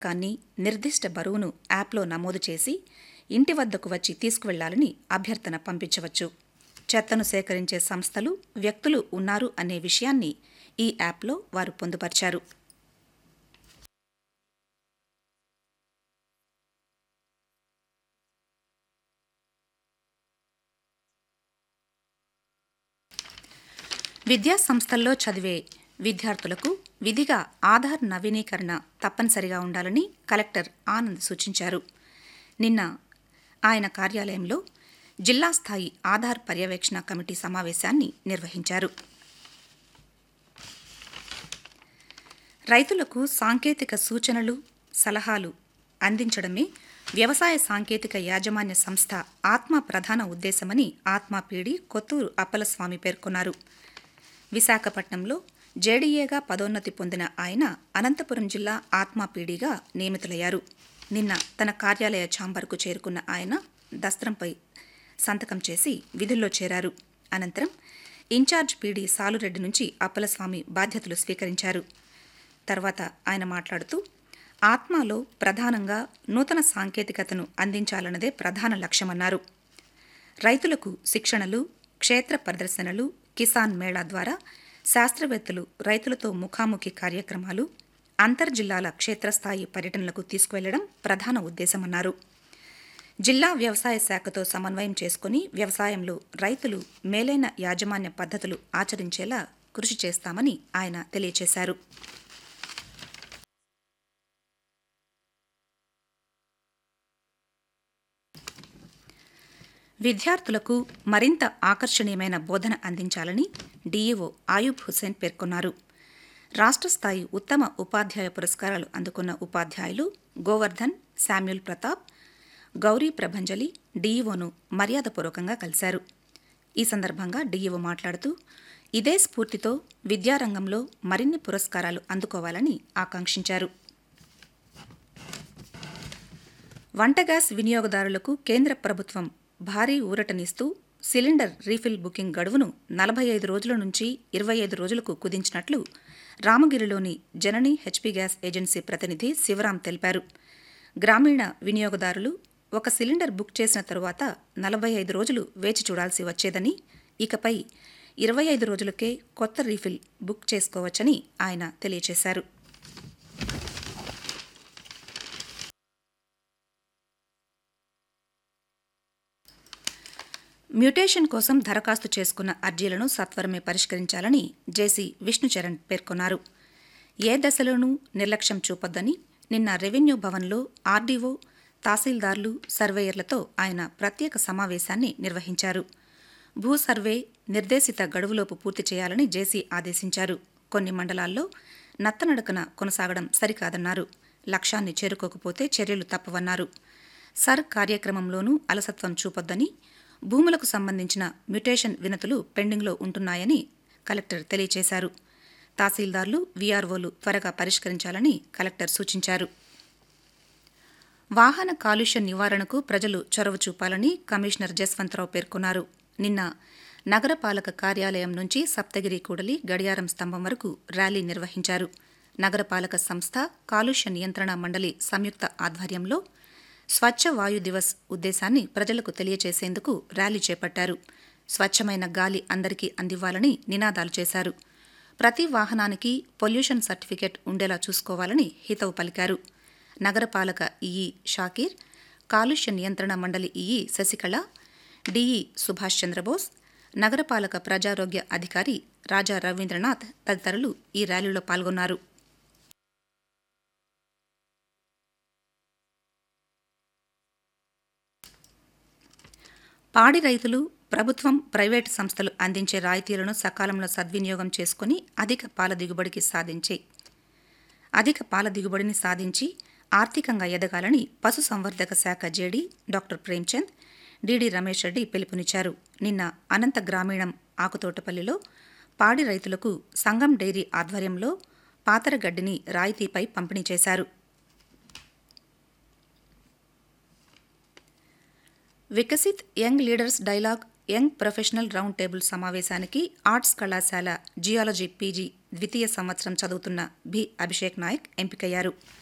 కానీ నిర్దిష్ట బరువును యాప్లో నమోదు చేసి ఇంటి వద్దకు వచ్చి తీసుకువెళ్లాలని అభ్యర్థన పంపించవచ్చు చెత్తను సేకరించే సంస్థలు వ్యక్తులు ఉన్నారు అనే విషయాన్ని ఈ యాప్లో వారు పొందుపరిచారు విద్యా సంస్థల్లో చదివే విద్యార్థులకు విధిగా ఆధార్ నవీనీకరణ తప్పనిసరిగా ఉండాలని కలెక్టర్ ఆనంద్ సూచించారు నిన్న ఆయన కార్యాలయంలో జిల్లా స్థాయి ఆధార్ పర్యవేక్షణ కమిటీ సమావేశాన్ని నిర్వహించారు రైతులకు సాంకేతిక సూచనలు సలహాలు అందించడమే వ్యవసాయ సాంకేతిక యాజమాన్య సంస్థ ఆత్మ ప్రధాన ఉద్దేశమని ఆత్మ పీడి కొత్తూరు అప్పలస్వామి పేర్కొన్నారు విశాఖపట్నంలో జేడీఏగా పదోన్నతి పొందిన ఆయన అనంతపురం జిల్లా ఆత్మ పీడీగా నియమితులయ్యారు నిన్న తన కార్యాలయ ఛాంబర్కు చేరుకున్న ఆయన దస్త్రంపై సంతకం చేసి విధుల్లో చేరారు అనంతరం ఇన్ఛార్జ్ పీడీ సాలురెడ్డి నుంచి అప్పలస్వామి బాధ్యతలు స్వీకరించారు తర్వాత ఆయన మాట్లాడుతూ ఆత్మలో ప్రధానంగా నూతన సాంకేతికతను అందించాలన్నదే ప్రధాన లక్ష్యమన్నారు రైతులకు శిక్షణలు క్షేత్ర ప్రదర్శనలు కిసాన్ మేళా ద్వారా శాస్త్రవేత్తలు రైతులతో ముఖాముఖి కార్యక్రమాలు అంతర్జిల్లాల క్షేత్రస్థాయి పర్యటనలకు తీసుకువెళ్లడం ప్రధాన ఉద్దేశమన్నారు జిల్లా వ్యవసాయ శాఖతో సమన్వయం చేసుకుని వ్యవసాయంలో రైతులు మేలైన యాజమాన్య పద్ధతులు ఆచరించేలా కృషి చేస్తామని ఆయన తెలియజేశారు విద్యార్థులకు మరింత ఆకర్షణీయమైన బోధన అందించాలని డీఈఓ ఆయూబ్ హుసేన్ పేర్కొన్నారు రాష్ట్ర స్థాయి ఉత్తమ ఉపాధ్యాయ పురస్కారాలు అందుకున్న ఉపాధ్యాయులు గోవర్ధన్ శామ్యుల్ ప్రతాప్ గౌరీ ప్రభంజలి డీఈఓను మర్యాదపూర్వకంగా కలిశారు ఈ సందర్భంగా డీఈఓ మాట్లాడుతూ ఇదే స్ఫూర్తితో విద్యారంగంలో మరిన్ని పురస్కారాలు అందుకోవాలని ఆకాంక్షించారు వంట గ్యాస్ వినియోగదారులకు కేంద్ర ప్రభుత్వం భారీ ఊరటనిస్తూ సిలిండర్ రీఫిల్ బుకింగ్ గడువును నలభై ఐదు రోజుల నుంచి ఇరవై ఐదు రోజులకు కుదించినట్లు రామగిరిలోని జనని హెచ్పీ గ్యాస్ ఏజెన్సీ ప్రతినిధి శివరాం తెలిపారు గ్రామీణ వినియోగదారులు ఒక సిలిండర్ బుక్ చేసిన తరువాత నలభై ఐదు రోజులు వేచి చూడాల్సి వచ్చేదని ఇకపై ఇరవై ఐదు రోజులకే కొత్త రీఫిల్ బుక్ చేసుకోవచ్చని ఆయన తెలియజేశారు మ్యూటేషన్ కోసం దరఖాస్తు చేసుకున్న అర్జీలను సత్వరమే పరిష్కరించాలని జేసీ విష్ణుచరణ్ పేర్కొన్నారు ఏ దశలోనూ నిర్లక్ష్యం చూపొద్దని నిన్న రెవెన్యూ భవన్లో ఆర్డీఓ తహసీల్దార్లు సర్వేయర్లతో ఆయన ప్రత్యేక సమావేశాన్ని నిర్వహించారు భూ సర్వే నిర్దేశిత గడువులోపు పూర్తి చేయాలని జేసీ ఆదేశించారు కొన్ని మండలాల్లో నత్తనడకన కొనసాగడం సరికాదన్నారు లక్ష్యాన్ని చేరుకోకపోతే చర్యలు తప్పవన్నారు సర్ కార్యక్రమంలోనూ అలసత్వం చూపొద్దని భూములకు సంబంధించిన మ్యుటేషన్ వినతులు పెండింగ్లో ఉంటున్నాయని కలెక్టర్ తెలియజేశారు తహసీల్దార్లు వీఆర్ఓలు త్వరగా పరిష్కరించాలని కలెక్టర్ సూచించారు వాహన కాలుష్య నివారణకు ప్రజలు చొరవ చూపాలని కమిషనర్ జస్వంతరావు పేర్కొన్నారు నిన్న నగరపాలక కార్యాలయం నుంచి సప్తగిరి కూడలి గడియారం స్తంభం వరకు ర్యాలీ నిర్వహించారు నగరపాలక సంస్థ కాలుష్య నియంత్రణ మండలి సంయుక్త ఆధ్వర్యంలో స్వచ్ఛ వాయు దివస్ ఉద్దేశాన్ని ప్రజలకు తెలియచేసేందుకు ర్యాలీ చేపట్టారు స్వచ్ఛమైన గాలి అందరికీ అందివ్వాలని నినాదాలు చేశారు ప్రతి వాహనానికి పొల్యూషన్ సర్టిఫికెట్ ఉండేలా చూసుకోవాలని హితవు పలికారు నగరపాలక ఈఈ షాకీర్ కాలుష్య నియంత్రణ మండలి ఈఈ శశికళ డిఈ సుభాష్ చంద్రబోస్ నగరపాలక ప్రజారోగ్య అధికారి రాజా రవీంద్రనాథ్ తదితరులు ఈ ర్యాలీలో పాల్గొన్నారు పాడి రైతులు ప్రభుత్వం ప్రైవేటు సంస్థలు అందించే రాయితీలను సకాలంలో సద్వినియోగం చేసుకుని అధిక పాల దిగుబడికి సాధించే అధిక పాల దిగుబడిని సాధించి ఆర్థికంగా ఎదగాలని పశుసంవర్ధక శాఖ JD doctor Premchand DD Ramesh Reddy పిలుపునిచ్చారు నిన్న అనంత గ్రామీణం ఆకుతోటపల్లిలో పాడి రైతులకు సంగం డైరీ ఆధ్వర్యంలో పాతరగడ్డిని రాయితీపై పంపిణీ చేశారు Viksit young leaders dialogue young professional round table సమావేశానికి ఆర్ట్స్ కళాశాల జియాలజీ పీజీ ద్వితీయ సంవత్సరం చదువుతున్న బి అభిషేక్ నాయక్ ఎంపికయ్యారు